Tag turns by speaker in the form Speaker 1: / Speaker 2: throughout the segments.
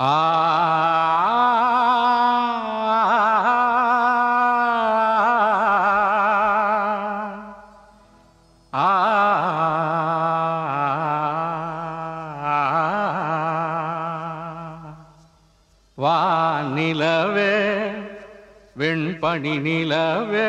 Speaker 1: ஆ ஆ வானிலவே வெண்பனி நிலவே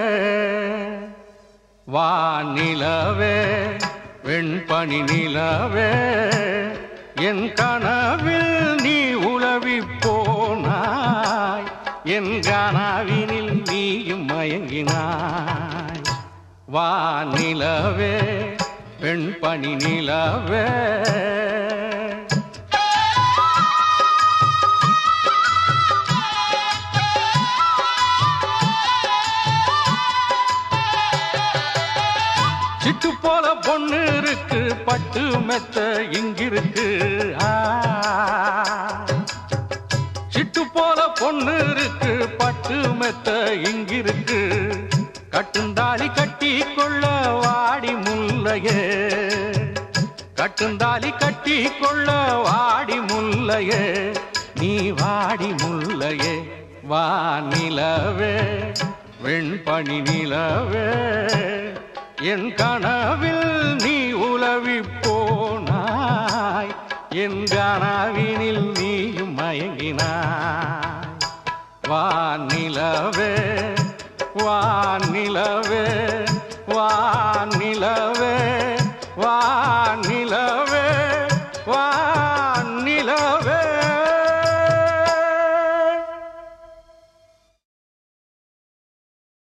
Speaker 1: வானிலவே வெண்பனி நிலவே என் கனவில் நீ உலவி போனாய் என் கனவினில் நீயும் மயங்கினாய் வானிலவே வெண்பனி நிலவே சிட்டு போல பொண்ணு இருக்கு பட்டு மெத்த இங்கிருக்கு ஆ. சிட்டு போல பொண்ணு இருக்கு பட்டு மெத்த இங்கிருக்கு கட்டுந்தாலி கட்டி கொள்ள வாடி முல்லையே கட்டுந்தாலி கட்டி கொள்ள வாடி முல்லையே நீ வாடி முல்லையே வா நிலவே வெண்பனி நிலவே என் கனவில் நீ உலவி போனாய் என் கனவினில் நீயும் மயங்கினாய் வானிலவே வானிலவே